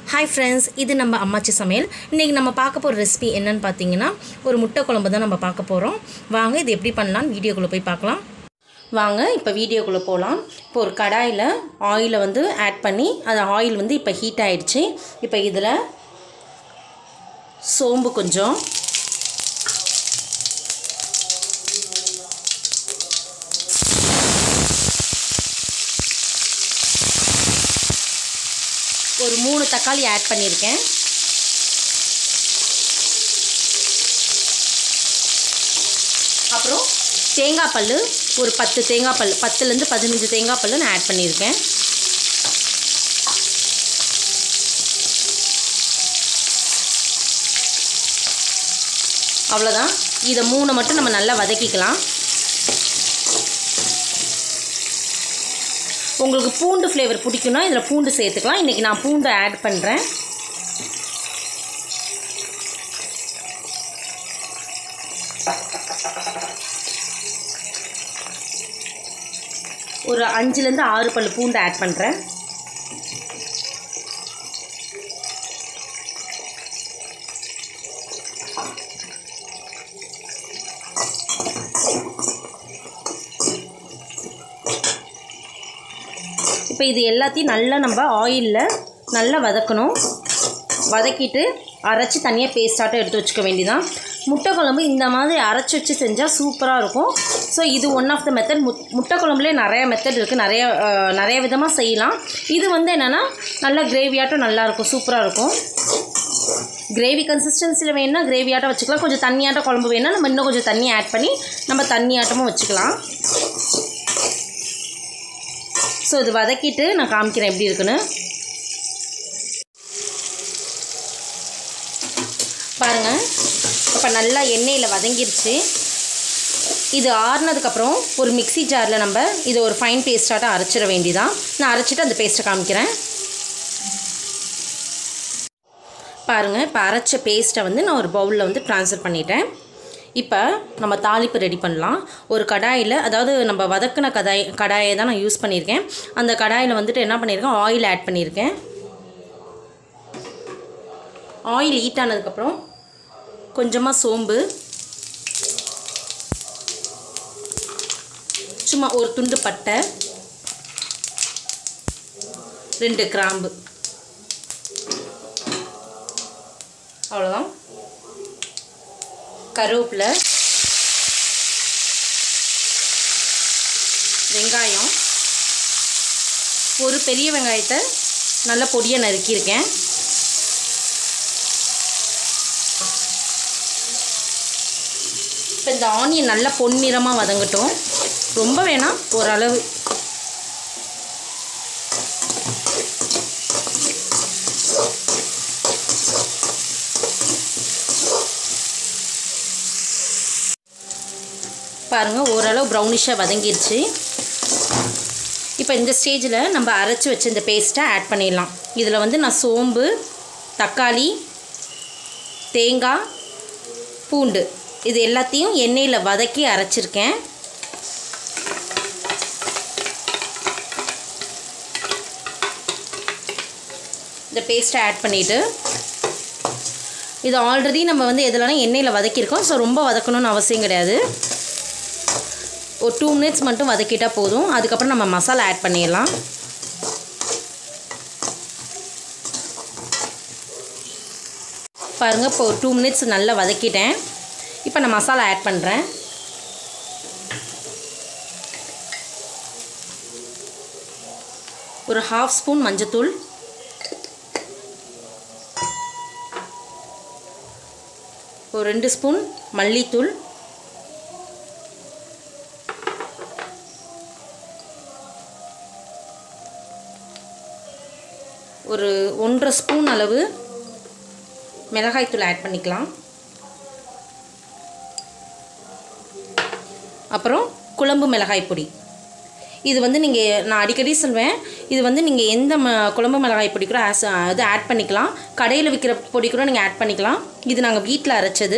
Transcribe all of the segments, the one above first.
hi friends இது நம்ம அம்மாச்சி சமையல் இன்றைக்கி நம்ம பார்க்க போகிற ரெசிபி என்னன்னு பார்த்தீங்கன்னா ஒரு முட்டை குழம்பு தான் நம்ம பார்க்க போகிறோம் வாங்க இது எப்படி பண்ணலான்னு வீடியோக்குள்ளே போய் பார்க்கலாம் வாங்க இப்போ வீடியோக்குள்ளே போகலாம் இப்போ ஒரு கடாயில் ஆயிலை வந்து ஆட் பண்ணி அந்த ஆயில் வந்து இப்போ ஹீட் ஆயிடுச்சு இப்போ இதில் சோம்பு கொஞ்சம் ஒரு மூணு தக்காளி ஆட் பண்ணியிருக்கேன் அப்புறம் தேங்காய் பல் ஒரு பத்து தேங்காய் பல் பத்துலேருந்து பதினஞ்சு தேங்காய் பல் நான் ஆட் பண்ணியிருக்கேன் அவ்வளோதான் இதை மூணை மட்டும் நம்ம நல்லா வதக்கிக்கலாம் உங்களுக்கு பூண்டு ஃப்ளேவர் பிடிக்குன்னா இதில் பூண்டு சேர்த்துக்கலாம் இன்றைக்கி நான் பூண்டு ஆட் பண்ணுறேன் ஒரு அஞ்சுலேருந்து ஆறு பல் பூண்டு ஆட் பண்ணுறேன் இப்போ இது எல்லாத்தையும் நல்லா நம்ம ஆயிலில் நல்லா வதக்கணும் வதக்கிட்டு அரைச்சி தனியாக பேஸ்டாட்டம் எடுத்து வச்சுக்க வேண்டியதான் முட்டை குழம்பு இந்த மாதிரி அரைச்சி வச்சு செஞ்சால் சூப்பராக இருக்கும் ஸோ இது ஒன் ஆஃப் த மெத்தட் முட் முட்டை குழம்புலேயே நிறைய மெத்தட் இருக்குது நிறைய அஹ், நிறைய விதமாக செய்யலாம் இது வந்து என்னென்னா நல்லா கிரேவியாட்டம் நல்லாயிருக்கும் சூப்பராக இருக்கும் கிரேவி கன்சிஸ்டன்சியில் வேணும்னா கிரேவியாட்டம் வச்சுக்கலாம் கொஞ்சம் தண்ணியாட்டம் குழம்பு வேணும்னா நம்ம இன்னும் கொஞ்சம் தண்ணி ஆட் பண்ணி நம்ம தண்ணியாட்டமும் வச்சுக்கலாம் ஸோ இது வதக்கிட்டு நான் காமிக்கிறேன் எப்படி இருக்குன்னு பாருங்கள் இப்போ நல்லா எண்ணெயில் வதங்கிருச்சு இது ஆறுனதுக்கப்புறம் ஒரு மிக்ஸி ஜாரில் நம்ம இதை ஒரு ஃபைன் பேஸ்ட்டாட்டம் அரைச்சிட வேண்டியதான் நான் அரைச்சிட்டு அந்த பேஸ்ட்டை காமிக்கிறேன் பாருங்கள் இப்போ அரைச்ச பேஸ்ட்டை வந்து நான் ஒரு பவுலில் வந்து ட்ரான்ஸ்ஃபர் பண்ணிட்டேன் இப்போ நம்ம தாளிப்பு ரெடி பண்ணலாம் ஒரு கடாயில் அதாவது நம்ம வதக்கின கடாய் கடாயை தான் நான் யூஸ் பண்ணியிருக்கேன் அந்த கடாயில் வந்துட்டு என்ன பண்ணியிருக்கேன் ஆயில் ஆட் பண்ணியிருக்கேன் ஆயில் ஹீட் ஆனதுக்கப்புறம் கொஞ்சமாக சோம்பு சும்மா ஒரு துண்டு பட்டை ரெண்டு கிராம்பு அவ்வளோதான் கருவேப்பிலை வெங்காயம் ஒரு பெரிய வெங்காயத்தை நல்லா பொடியாக நறுக்கியிருக்கேன் இப்போ இந்த ஆனியன் நல்லா பொன்னிறமாக வதங்கட்டும் ரொம்ப வேணாம் ஓரளவு பாருங்கள் ஓரளவு ப்ரௌனிஷாக வதங்கிருச்சு இப்போ இந்த ஸ்டேஜில் நம்ம அரைச்சி வச்ச இந்த பேஸ்ட்டை ஆட் பண்ணிடலாம் இதில் வந்து நான் சோம்பு தக்காளி தேங்காய் பூண்டு இது எல்லாத்தையும் எண்ணெயில் வதக்கி அரைச்சிருக்கேன் இந்த பேஸ்ட்டை ஆட் பண்ணிவிட்டு இது ஆல்ரெடி நம்ம வந்து எதுலனா எண்ணெயில் வதக்கியிருக்கோம் ஸோ ரொம்ப வதக்கணும்னு அவசியம் கிடையாது ஒரு டூ மினிட்ஸ் மட்டும் வதக்கிட்டால் போதும் அதுக்கப்புறம் நம்ம மசாலா ஆட் பண்ணிடலாம் பாருங்கள் இப்போ ஒரு டூ மினிட்ஸ் நல்லா வதக்கிட்டேன் இப்போ நான் மசாலா ஆட் பண்ணுறேன் ஒரு ஹாஃப் ஸ்பூன் மஞ்சத்தூள் ஒரு ரெண்டு ஸ்பூன் மல்லித்தூள் ஒரு ஒன்றரை ஸ்பூன் அளவு மிளகாய்த்தூள் ஆட் பண்ணிக்கலாம் அப்புறம் குழம்பு மிளகாய் பொடி இது வந்து நீங்கள் நான் அடிக்கடி சொல்வேன் இது வந்து நீங்கள் எந்த ம குழம்பு மிளகாய் பொடி கூட ஆஸ் இது ஆட் பண்ணிக்கலாம் கடையில் விற்கிற பொடி கூட நீங்கள் ஆட் பண்ணிக்கலாம் இது நாங்கள் வீட்டில் அரைச்சது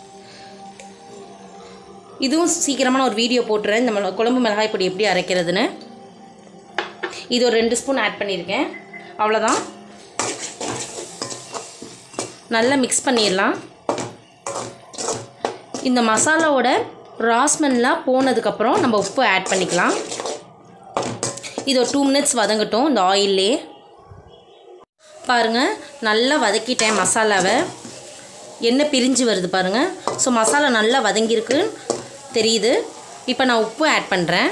இதுவும் சீக்கிரமாக நான் ஒரு வீடியோ போட்டுறேன் இந்த மிள- குழம்பு மிளகாய் பொடி எப்படி அரைக்கிறதுன்னு இது ஒரு ரெண்டு ஸ்பூன் ஆட் பண்ணியிருக்கேன் அவ்வளோதான் நல்லா மிக்ஸ் பண்ணிடலாம் இந்த மசாலாவோட ராஸ்மெல்லாம் போனதுக்கப்புறம் நம்ம உப்பு ஆட் பண்ணிக்கலாம் இது ஒரு டூ மினிட்ஸ் வதங்கட்டும் இந்த ஆயிலே பாருங்கள் நல்லா வதக்கிட்டேன் மசாலாவை எண்ணெய் பிரிஞ்சு வருது பாருங்கள் ஸோ மசாலா நல்லா வதங்கியிருக்கு தெரியுது இப்போ நான் உப்பு ஆட் பண்ணுறேன்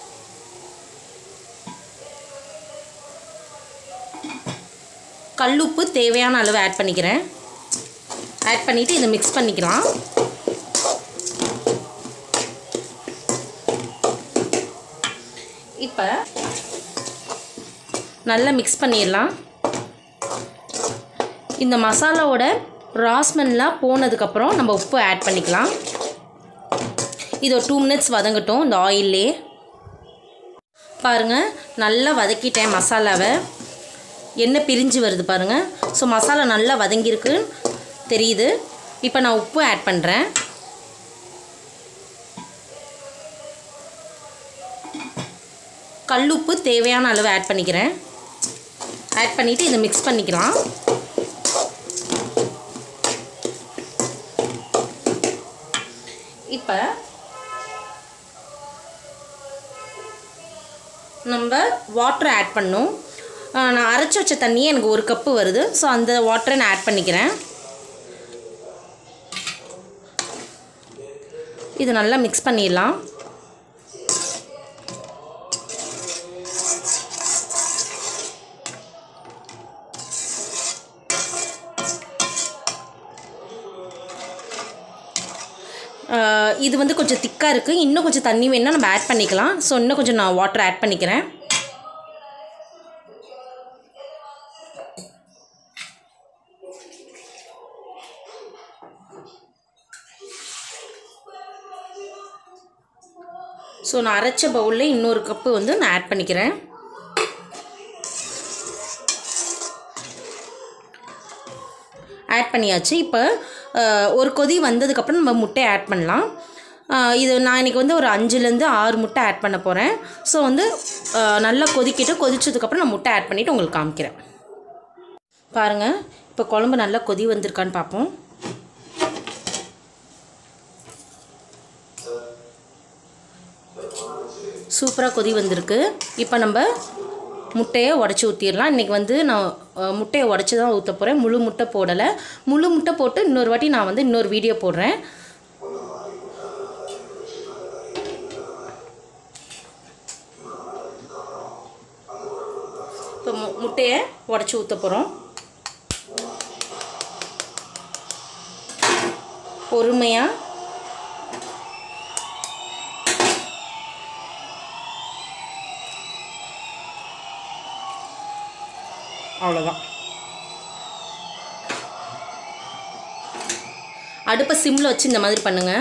கல்லுப்பு தேவையான அளவு ஆட் பண்ணிக்கிறேன் ஆட் பண்ணிவிட்டு இதை மிக்ஸ் பண்ணிக்கலாம் இப்போ நல்லா மிக்ஸ் பண்ணிடலாம் இந்த மசாலாவோட ராஸ்மெல்லாம் போனதுக்கப்புறம் நம்ம உப்பு ஆட் பண்ணிக்கலாம் இது ஒரு டூ மினிட்ஸ் வதங்கட்டும் இந்த ஆயிலே பாருங்கள் நல்லா வதக்கிட்டேன் மசாலாவை எண்ணெய் பிரிஞ்சு வருது பாருங்கள் ஸோ மசாலா நல்லா வதங்கியிருக்கு தெரியுது இப்போ நான் உப்பு ஆட் பண்ணுறேன் கல்லுப்பு தேவையான அளவு ஆட் பண்ணிக்கிறேன் ஆட் பண்ணிவிட்டு இதை மிக்ஸ் பண்ணிக்கலாம் இப்போ நம்ம வாட்டர் ஆட் பண்ணும் நான் அரைச்சி வச்ச தண்ணியே எனக்கு ஒரு கப்பு வருது ஸோ அந்த வாட்டரை நான் ஆட் பண்ணிக்கிறேன் இது நல்லா மிக்ஸ் பண்ணிடலாம் இது வந்து கொஞ்சம் திக்காக இருக்குது இன்னும் கொஞ்சம் தண்ணி வேணுன்னா நம்ம ஆட் பண்ணிக்கலாம் ஸோ இன்னும் கொஞ்சம் நான் வாட்டர் ஆட் பண்ணிக்கிறேன் ஸோ நான் அரைச்ச பவுலில் இன்னொரு கப்பு வந்து நான் ஆட் பண்ணிக்கிறேன் ஆட் பண்ணியாச்சு இப்போ ஒரு கொதி வந்ததுக்கப்புறம் நம்ம முட்டையை ஆட் பண்ணலாம் இது நான் இன்றைக்கி வந்து ஒரு அஞ்சுலேருந்து ஆறு முட்டை ஆட் பண்ண போகிறேன் ஸோ வந்து நல்லா கொதிக்கிட்டு கொதிச்சதுக்கப்புறம் நான் முட்டை ஆட் பண்ணிவிட்டு உங்களுக்கு காமிக்கிறேன் பாருங்கள் இப்போ குழம்பு நல்லா கொதி வந்திருக்கான்னு பார்ப்போம் சூப்பராக கொதி வந்திருக்கு இப்போ நம்ம முட்டையை உடச்சி ஊற்றிடலாம் இன்றைக்கி வந்து நான் முட்டையை உடச்சி தான் ஊற்ற போகிறேன் முழு முட்டை போடலை முழு முட்டை போட்டு இன்னொரு வாட்டி நான் வந்து இன்னொரு வீடியோ போடுறேன் இப்போ மு முட்டையை உடச்சி ஊற்ற போகிறோம் பொறுமையாக அவ்வளோதான் அடுப்பை சிம்மில் வச்சு இந்த மாதிரி பண்ணுங்கள்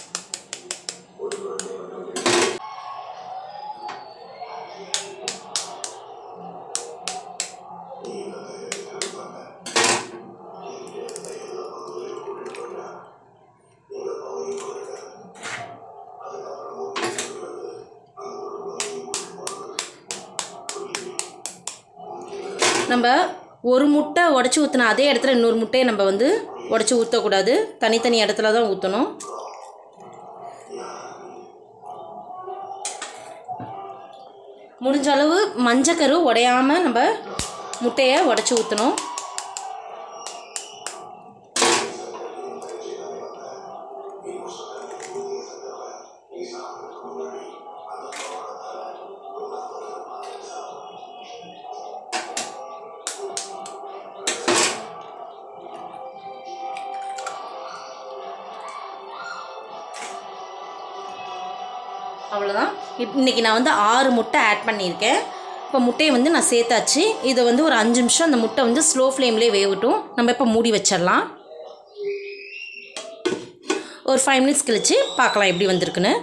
நம்ம ஒரு முட்டை உடச்சி ஊற்றின அதே இடத்துல இன்னொரு முட்டையை நம்ம வந்து உடச்சி ஊற்றக்கூடாது தனித்தனி இடத்துல தான் ஊற்றணும் முடிஞ்ச அளவு மஞ்சக்கரு உடையாமல் நம்ம முட்டையை உடச்சி ஊற்றணும் அவ்வளோதான் இப் இன்றைக்கி நான் வந்து ஆறு முட்டை ஆட் பண்ணியிருக்கேன் இப்போ முட்டையை வந்து நான் சேர்த்தாச்சு இதை வந்து ஒரு அஞ்சு நிமிஷம் அந்த முட்டை வந்து ஸ்லோ ஃப்ளேம்லேயே வேகட்டும் நம்ம இப்போ மூடி வச்சிடலாம் ஒரு ஃபைவ் மினிட்ஸ் கழித்து பார்க்கலாம் எப்படி வந்திருக்குன்னு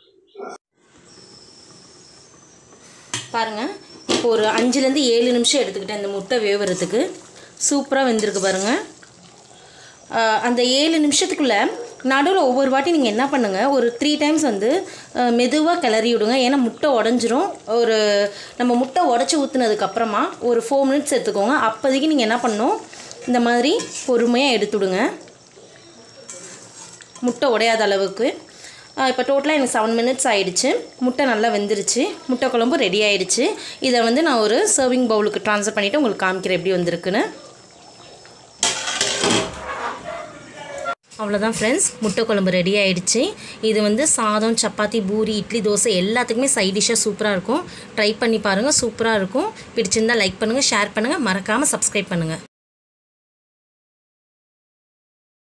பாருங்கள் இப்போ ஒரு அஞ்சுலேருந்து ஏழு நிமிஷம் எடுத்துக்கிட்டேன் இந்த முட்டை வேவுறதுக்கு சூப்பராக வெந்திருக்கு பாருங்கள் அந்த ஏழு நிமிஷத்துக்குள்ளே நடுவில் ஒவ்வொரு வாட்டி நீங்கள் என்ன பண்ணுங்கள் ஒரு த்ரீ டைம்ஸ் வந்து மெதுவாக கிளறி விடுங்க ஏன்னா முட்டை உடஞ்சிரும் ஒரு நம்ம முட்டை உடச்சி ஊற்றுனதுக்கப்புறமா ஒரு ஃபோர் மினிட்ஸ் எடுத்துக்கோங்க அப்போதைக்கு நீங்கள் என்ன பண்ணணும் இந்த மாதிரி பொறுமையாக எடுத்துடுங்க முட்டை உடையாத அளவுக்கு இப்போ டோட்டலாக எனக்கு செவன் மினிட்ஸ் ஆயிடுச்சு முட்டை நல்லா வெந்துருச்சு முட்டை குழம்பு ரெடி ஆயிடுச்சு இதை வந்து நான் ஒரு சர்விங் பவுலுக்கு ட்ரான்ஸ்ஃபர் பண்ணிவிட்டு உங்களுக்கு காமிக்கிறேன் எப்படி வந்திருக்குன்னு அவ்வளோதான் ஃப்ரெண்ட்ஸ் முட்டை குழம்பு ரெடி ஆயிடுச்சு இது வந்து சாதம் சப்பாத்தி பூரி இட்லி தோசை எல்லாத்துக்குமே சைட் டிஷ்ஷாக சூப்பராக இருக்கும் ட்ரை பண்ணி பாருங்கள் சூப்பராக இருக்கும் பிடிச்சிருந்தா லைக் பண்ணுங்கள் ஷேர் பண்ணுங்கள் மறக்காமல் சப்ஸ்கிரைப் பண்ணுங்கள்